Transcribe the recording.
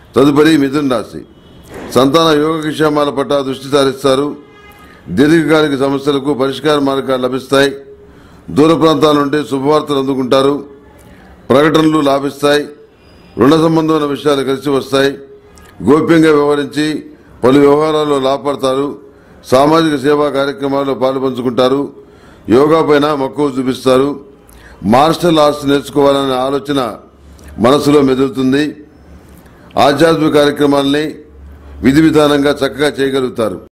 తదుపరి మిథున్ రాశి సంతాన యోగక్షేమాల పట్ల దృష్టి సారిస్తారు దీర్ఘకాలిక సమస్యలకు పరిష్కార మార్గాలు లభిస్తాయి దూర ప్రాంతాల నుండి శుభవార్తలు అందుకుంటారు ప్రకటనలు లాభిస్తాయి రుణ సంబంధమైన విషయాలు కలిసి వస్తాయి గోప్యంగా వ్యవహరించి పలు వ్యవహారాల్లో లాభపడతారు సామాజిక సేవా కార్యక్రమాల్లో పాలుపంచుకుంటారు యోగా పైన మక్కువ చూపిస్తారు మార్షల్ ఆర్ట్స్ నేర్చుకోవాలనే ఆలోచన మనసులో మెదులుతుంది ఆధ్యాత్మిక కార్యక్రమాల్ని విధి విధానంగా చక్కగా చేయగలుగుతారు